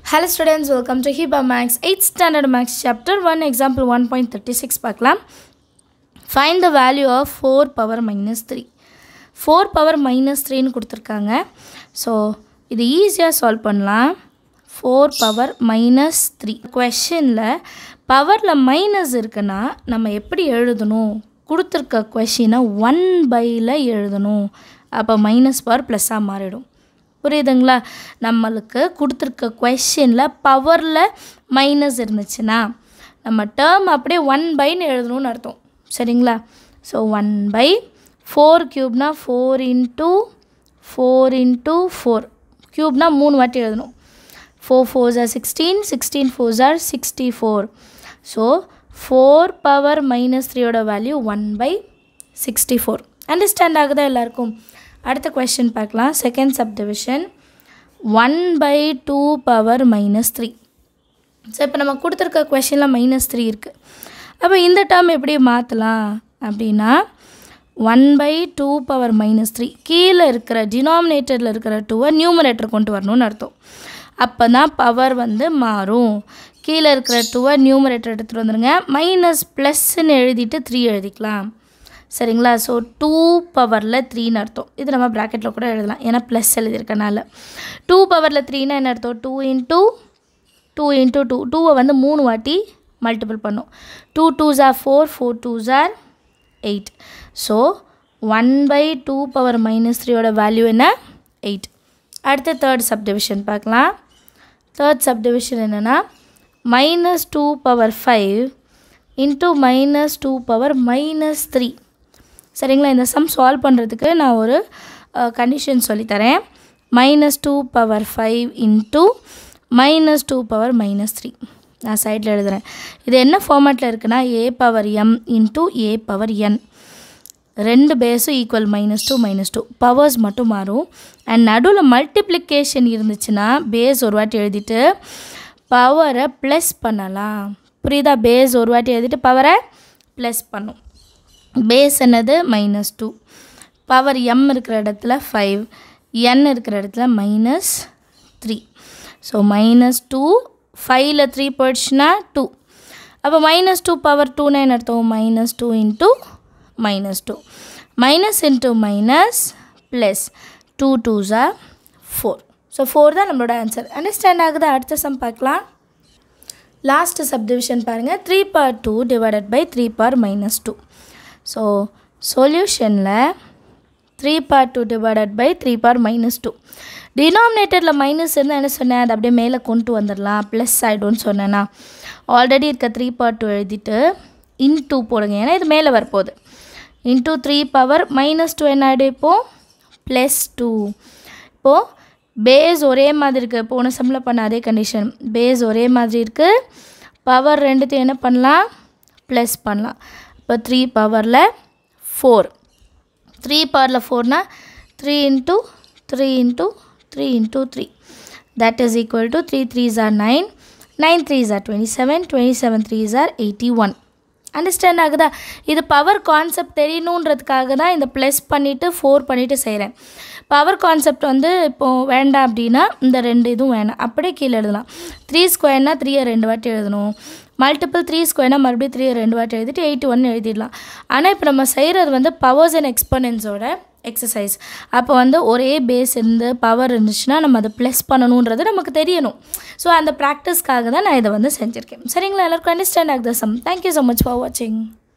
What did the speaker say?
Hello students, welcome to HIBA Max 8th Standard Max Chapter 1 Example 1.36 பார்க்கலாம் Find the value of 4 power minus 3 4 power minus 3ன்னு கொடுத்துருக்காங்க so இது ஈஸியாக solve பண்ணலாம் 4 power minus three கொஷனில் பவரில் minus இருக்குன்னா நம்ம எப்படி எழுதணும் கொடுத்துருக்க கொஷினை ஒன் பையில் எழுதணும் அப்போ மைனஸ் பவர் ப்ளஸ்ஸாக மாறிடும் புரியுதுங்களா நம்மளுக்கு கொடுத்துருக்க கொஷினில் பவரில் மைனஸ் இருந்துச்சுன்னா நம்ம டேர்ம் அப்படியே ஒன் பைன்னு எழுதணும்னு அர்த்தம் சரிங்களா ஸோ ஒன் பை ஃபோர் க்யூப்னா four into four into four க்யூப்னா மூணு வாட்டி எழுதணும் four fours are sixteen sixteen fours are sixty four so four power minus த்ரீயோட value one by sixty four understand ஆகுதா எல்லாருக்கும் அடுத்த கொஷின் பார்க்கலாம் second subdivision one by two power minus three so இப்போ நம்ம கொடுத்துருக்க கொஷனில் மைனஸ் த்ரீ இருக்குது அப்போ இந்த டேர்ம் எப்படி மாற்றலாம் அப்படின்னா one by two power minus three கீழே இருக்கிற டினாமினேட்டரில் இருக்கிற டூவை நியூமரேட்டர் கொண்டு வரணும்னு அர்த்தம் அப்போ தான் பவர் வந்து மாறும் கீழே இருக்கிற டூவை நியூமரேட்டர் எடுத்துகிட்டு வந்துடுங்க மைனஸ் ப்ளஸ்ன்னு எழுதிட்டு த்ரீ எழுதிக்கலாம் சரிங்களா ஸோ டூ பவரில் த்ரீன்னு அர்த்தம் இது நம்ம ப்ராக்கெட்டில் கூட எழுதலாம் ஏன்னா ப்ளஸ் எழுதியிருக்கனால டூ பவரில் த்ரீனா என்ன அர்த்தம் two into two into two டூவை வந்து மூணு வாட்டி மல்டிபிள் பண்ணும் டூ டூ ஜார் ஃபோர் ஃபோர் டூ ஜார் eight so one by two power minus த்ரீயோட வேல்யூ என்ன எயிட் அடுத்த தேர்ட் சப்டிவிஷன் பார்க்கலாம் தேர்ட் சப்டிவிஷன் என்னென்னா minus two power five into minus two power minus three சரிங்களா இந்த சம் சால்வ் பண்ணுறதுக்கு நான் ஒரு கண்டிஷன் சொல்லித்தரேன் minus two power five into minus two power minus three நான் சைடில் எழுதுகிறேன் இது என்ன ஃபார்மேட்டில் இருக்குன்னா a power M into a power N ரெண்டு பேஸும் equal minus two minus two powers மட்டும் மாறும் அண்ட் நடுவில் மல்டிப்ளிகேஷன் இருந்துச்சுன்னா பேஸ் ஒரு வாட்டி எழுதிட்டு பவரை ப்ளஸ் பண்ணலாம் புரியுதா பேஸ் ஒரு வாட்டி எழுதிட்டு பவரை ப்ளஸ் பண்ணும் பேஸ் என்னது மைனஸ் டூ பவர் எம் இருக்கிற இடத்துல ஃபைவ் என் இருக்கிற இடத்துல minus three so minus two ஃபைவ்ல த்ரீ போயிடுச்சுன்னா டூ அப்போ மைனஸ் டூ பவர் டூனா என்ன அர்த்தம் minus two into minus two minus into minus plus two two ஜா ஃபோர் ஸோ ஃபோர் தான் நம்மளோட ஆன்சர் அண்டர்ஸ்டாண்ட் ஆகுது அடுத்த சம் பார்க்கலாம் லாஸ்ட் சப்டிவிஷன் பாருங்கள் three power two divided by three power minus two so சொல்யூஷனில் three power two divided by three power minus two டினாமினேட்டரில் minus இருந்தால் என்ன சொன்னேன் அதை அப்படியே மேலே கொண்டு வந்துடலாம் ப்ளஸ் ஆகிடும்னு சொன்னேன்னா ஆல்ரெடி இருக்க த்ரீ பார் டூ எழுதிட்டு இன் டூ போடுங்க ஏன்னா இது மேலே வரப்போகுது into three power minus two என்ன ஆகிடும் இப்போது ப்ளஸ் டூ இப்போது பேஸ் ஒரே மாதிரி இருக்குது போன சம்மில் பண்ண அதே கண்டிஷன் பேஸ் ஒரே மாதிரி இருக்குது பவர் ரெண்டுத்தையும் என்ன பண்ணலாம் ப்ளஸ் பண்ணலாம் இப்போ த்ரீ பவரில் ஃபோர் த்ரீ பவரில் ஃபோர்னால் three into three into three into three that is equal to three threes are nine nine threes are twenty seven twenty seven threes are eighty one understand ஆகுதா இது power concept தெரியணுன்றதுக்காக தான் இந்த plus பண்ணிவிட்டு four பண்ணிவிட்டு செய்கிறேன் power concept வந்து இப்போது வேண்டாம் அப்படின்னா இந்த ரெண்டு இதுவும் வேணாம் அப்படியே கீழே எழுதலாம் த்ரீ ஸ்கொயர்னா த்ரீயை ரெண்டு வாட்டி எழுதணும் மல்டிபிள் த்ரீ ஸ்கொயர்னா மறுபடியும் த்ரீயை ரெண்டு வாட்டி எழுதிட்டு எயிட்டி ஒன் எழுதிடலாம் ஆனால் இப்போ நம்ம செய்கிறது வந்து பவர்ஸ் அண்ட் எக்ஸ்பனன்ஸோட எக்ஸசைஸ் அப்போ வந்து ஒரே பேஸ் இருந்து பவர் இருந்துச்சுன்னா நம்ம அதை ப்ளஸ் பண்ணணுன்றது நமக்கு தெரியணும் ஸோ அந்த ப்ராக்டிஸ்க்காக தான் நான் இதை வந்து செஞ்சுருக்கேன் சரிங்களா எல்லாருக்கும் அண்டர்ஸ்டாண்ட் ஆகுது sum thank you so much for வாட்சிங்